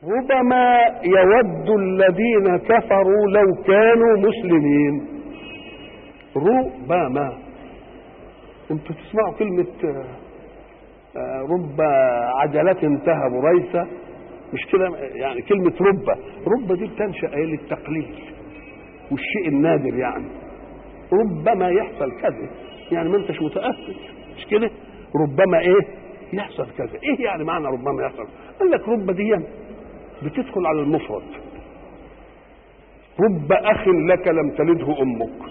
ربما يود الذين كفروا لو كانوا مسلمين ربما انتوا تسمعوا كلمة آه، آه، رب عجلة تهب ريثة مش كده يعني كلمة رب رب دي بتنشأ إيه؟ للتقليل والشيء النادر يعني ربما يحصل كذا يعني ما انتش متأكد مش كده ربما ايه يحصل كذا ايه يعني معنى ربما يحصل قال لك رب دي بتدخل على المفرد رب اخ لك لم تلده امك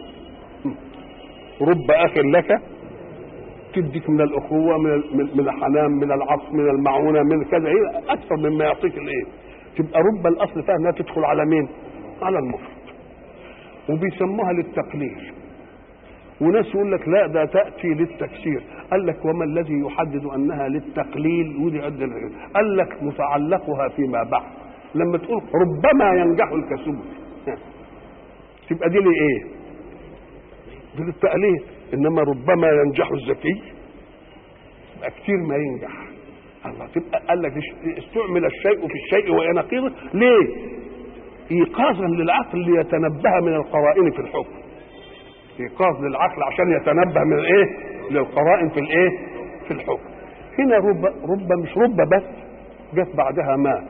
رب اخ لك تديك من الاخوه من من من الحنان من العطف من المعونه من كذا إيه اكثر مما يعطيك الايه تبقى رب الاصل فيها انها تدخل على مين على المفرد وبيسموها للتقليل وناس يقول لك لا ده تاتي للتكسير قال لك وما الذي يحدد انها للتقليل ودي قد العلم. قال لك متعلقها فيما بعد لما تقول ربما ينجح الكسول تبقى دي لايه دي للتقليل انما ربما ينجح الذكي يبقى كتير ما ينجح الله تبقى قال لك استعمل الشيء في الشيء وينقيضه ليه ايقاظا للعقل ليتنبه من القرائن في الحكم ايقاظ للعقل عشان يتنبه من الايه للقرائن في الايه في الحكم هنا رب رب مش رب بس جت بعدها ما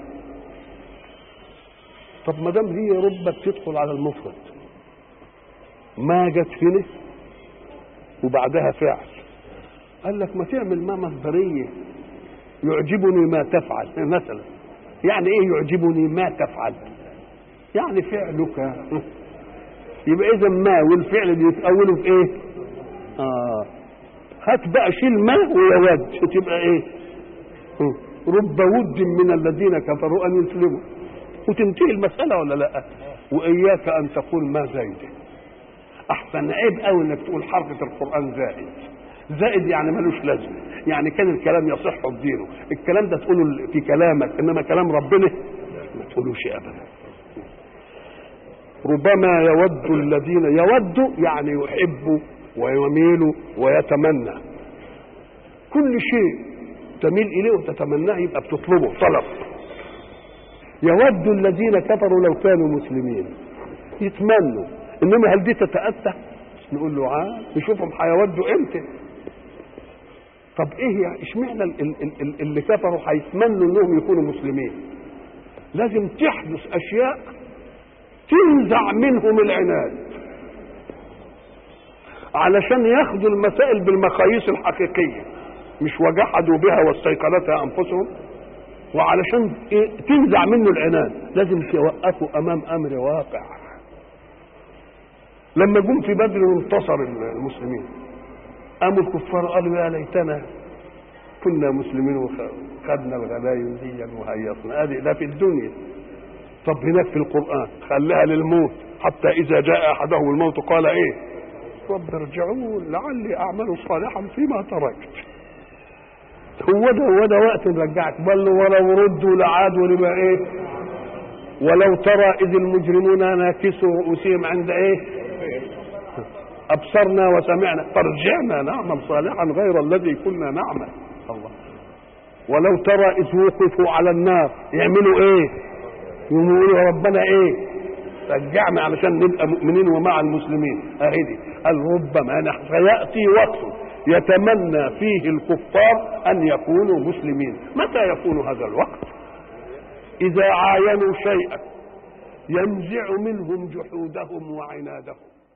طب ما دام هي رب بتدخل على المفرد ما جت هنا وبعدها فعل قال لك ما تعمل ما مصدريه يعجبني ما تفعل مثلا يعني ايه يعجبني ما تفعل يعني فعلك يبقى اذا ما والفعل بيتأولوا في ايه اه هات بقى شيل ما ويود تبقى ايه آه. رب ود من الذين كفروا ان يسلموا وتنتهي المسألة ولا لا وإياك أن تقول ما زايد أحسن عيب قوي إنك تقول حركة القرآن زائد زائد يعني ملوش لازمة يعني كان الكلام يصح بدينه الكلام ده تقوله في كلامك إنما كلام ربنا ما تقولوش أبدا ربما يود الذين يود يعني يحب ويميل ويتمنى كل شيء تميل اليه وتتمناه يبقى بتطلبه طلب يود الذين كفروا لو كانوا مسلمين يتمنوا انما هل دي تتاتى نقول له عاد نشوفهم هيودوا امتى طب ايه يعني اشمعنى ال- ال- ال- اللي كفروا هيتمنوا انهم يكونوا مسلمين لازم تحدث اشياء تنزع منهم العناد علشان ياخدوا المسائل بالمقاييس الحقيقيه مش وجحدوا بها واستيقنتها انفسهم وعلشان إيه تنزع منه العناد لازم توقفوا امام امر واقع لما جم في بدر وانتصر المسلمين قاموا الكفار قالوا يا ليتنا كنا مسلمين وخدنا الغنايم دي وهيصنا ادي ده في الدنيا طب هناك في القران خلاها للموت حتى اذا جاء احدهم الموت قال ايه رب ارجعون لعلي اعمل صالحا فيما تركت هو ده هو ده وقت نرجعك بل ولو ردوا لعادوا لما ايه ولو ترى اذ المجرمون ناكسوا رؤوسهم عند ايه ابصرنا وسمعنا فارجعنا نعمل صالحا غير الذي كنا نعمل الله ولو ترى اذ وقفوا على النار يعملوا ايه يقولوا يا ربنا ايه رجعنا علشان نبقى مؤمنين ومع المسلمين اهي دي قال ربما نحن سياتي وقت يتمنى فيه الكفار ان يكونوا مسلمين متى يكون هذا الوقت اذا عاينوا شيئا ينزع منهم جحودهم وعنادهم